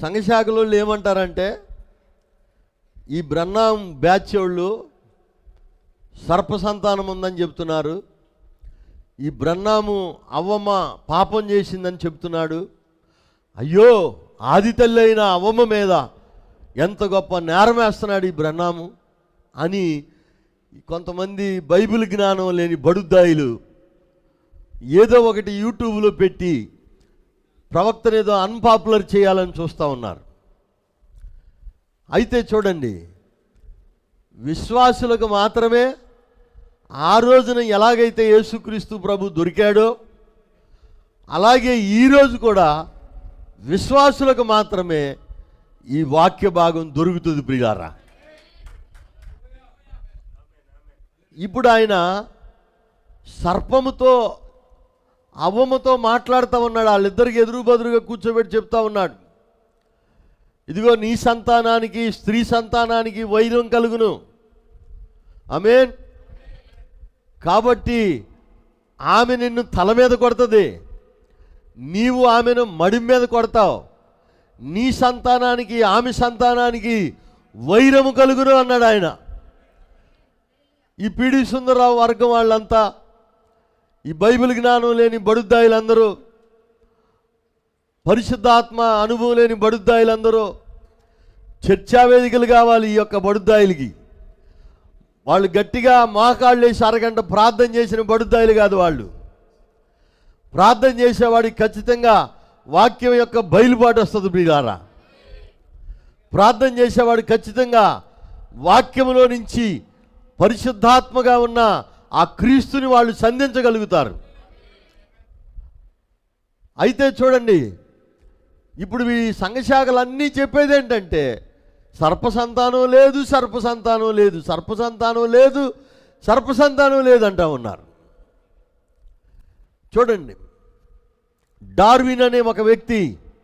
సంఘశాఖల వాళ్ళు ఏమంటారంటే ఈ బ్రహ్నాం బ్యాచ్ వాళ్ళు సర్ప సంతానం ఉందని చెప్తున్నారు ఈ బ్రహ్నాము అవ్వమ్మ పాపం చేసిందని చెప్తున్నాడు అయ్యో ఆది తల్లి అయిన అవ్వమ్మ మీద ఎంత గొప్ప నేరం వేస్తున్నాడు ఈ బ్రహ్నాము అని కొంతమంది బైబిల్ జ్ఞానం లేని బడుద్దాయిలు ఏదో ఒకటి యూట్యూబ్లో పెట్టి ప్రవక్తను ఏదో అన్పాపులర్ చేయాలని చూస్తూ ఉన్నారు అయితే చూడండి విశ్వాసులకు మాత్రమే ఆ రోజున ఎలాగైతే యేసుక్రీస్తు ప్రభు దొరికాడో అలాగే ఈరోజు కూడా విశ్వాసులకు మాత్రమే ఈ వాక్య భాగం దొరుకుతుంది ప్రియారా ఇప్పుడు ఆయన సర్పముతో అవ్వముతో మాట్లాడుతూ ఉన్నాడు వాళ్ళిద్దరికి ఎదురు బదురుగా కూర్చోబెట్టి చెప్తా ఉన్నాడు ఇదిగో నీ సంతానానికి స్త్రీ సంతానానికి వైరం కలుగును ఆమేన్ కాబట్టి ఆమె నిన్ను తల మీద కొడుతుంది నీవు ఆమెను మడి మీద కొడతావు నీ సంతానానికి ఆమె సంతానానికి వైరము కలుగును అన్నాడు ఆయన ఈ పీడి సుందరరావు వర్గం వాళ్ళంతా ఈ బైబిల్ జ్ఞానం లేని బడుద్దాయిలందరూ పరిశుద్ధాత్మ అనుభవం లేని బడుద్దాయిలందరూ చర్చా వేదికలు కావాలి ఈ యొక్క బడుద్దాయిలకి వాళ్ళు గట్టిగా మోకాళ్ళు వేసి అరగంట ప్రార్థన చేసిన బడుద్దాయిలు కాదు వాళ్ళు ప్రార్థన చేసేవాడికి ఖచ్చితంగా వాక్యం యొక్క బయలుపాటు వస్తుంది ప్రియారా ప్రార్థన చేసేవాడు ఖచ్చితంగా వాక్యములో నుంచి పరిశుద్ధాత్మగా ఉన్న ఆ క్రీస్తుని వాళ్ళు సంధించగలుగుతారు అయితే చూడండి ఇప్పుడు ఈ సంఘశాఖలన్నీ చెప్పేది ఏంటంటే సర్ప సంతానం లేదు సర్ప సంతానం లేదు సర్ప సంతానం లేదు సర్ప సంతానం లేదంటా ఉన్నారు చూడండి డార్విన్ అనే ఒక వ్యక్తి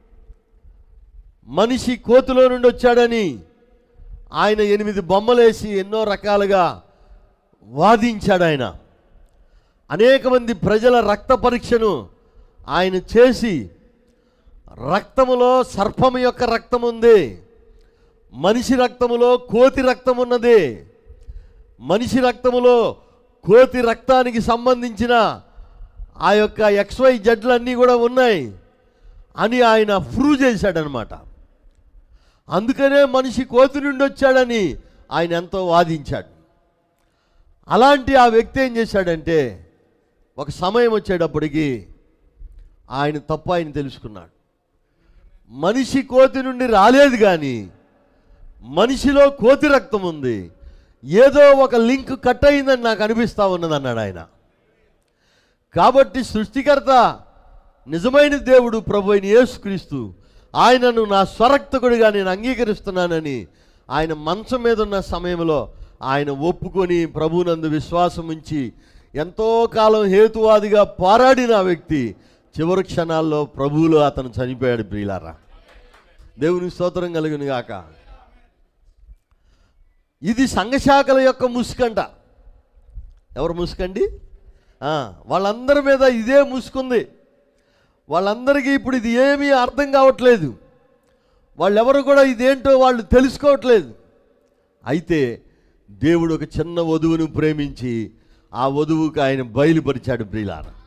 మనిషి కోతిలో నుండి వచ్చాడని ఆయన ఎనిమిది బొమ్మలేసి ఎన్నో రకాలుగా వాదించాడు ఆయన అనేక మంది ప్రజల రక్త పరీక్షను ఆయన చేసి రక్తములో సర్పము యొక్క రక్తం ఉంది మనిషి రక్తములో కోతి రక్తం ఉన్నది మనిషి రక్తములో కోతి రక్తానికి సంబంధించిన ఆ యొక్క ఎక్స్వై జడ్లన్నీ కూడా ఉన్నాయి అని ఆయన ప్రూవ్ చేశాడనమాట అందుకనే మనిషి కోతి నుండి వచ్చాడని ఆయన ఎంతో వాదించాడు అలాంటి ఆ వ్యక్తి ఏం చేశాడంటే ఒక సమయం వచ్చేటప్పటికి ఆయన తప్పు ఆయన తెలుసుకున్నాడు మనిషి కోతి నుండి రాలేదు కానీ మనిషిలో కోతి రక్తం ఉంది ఏదో ఒక లింక్ కట్ అయిందని నాకు అనిపిస్తా ఉన్నది అన్నాడు ఆయన కాబట్టి సృష్టికర్త నిజమైన దేవుడు ప్రభు అయిన యేసుక్రీస్తు ఆయనను నా స్వరక్తకుడిగా నేను అంగీకరిస్తున్నానని ఆయన మంచం మీద ఉన్న సమయంలో ఆయన ఒప్పుకొని ప్రభునందు విశ్వాసం ఉంచి ఎంతో కాలం హేతువాదిగా పోరాడిన ఆ వ్యక్తి చివరి క్షణాల్లో ప్రభువులో అతను చనిపోయాడు ప్రియులారా దేవుని స్తోత్రం కలుగును గాక ఇది సంఘశాఖల యొక్క ముసుకంట ఎవరు ముసుకండి ఆ, వాళ్ళందరి మీద ఇదే ముసుకుంది వాళ్ళందరికీ ఇప్పుడు ఇది ఏమీ అర్థం కావట్లేదు వాళ్ళెవరు కూడా ఇదేంటో వాళ్ళు తెలుసుకోవట్లేదు అయితే దేవుడు ఒక చిన్న వధువును ప్రేమించి ఆ వధువుకు ఆయన బయలుపరిచాడు ప్రియులారా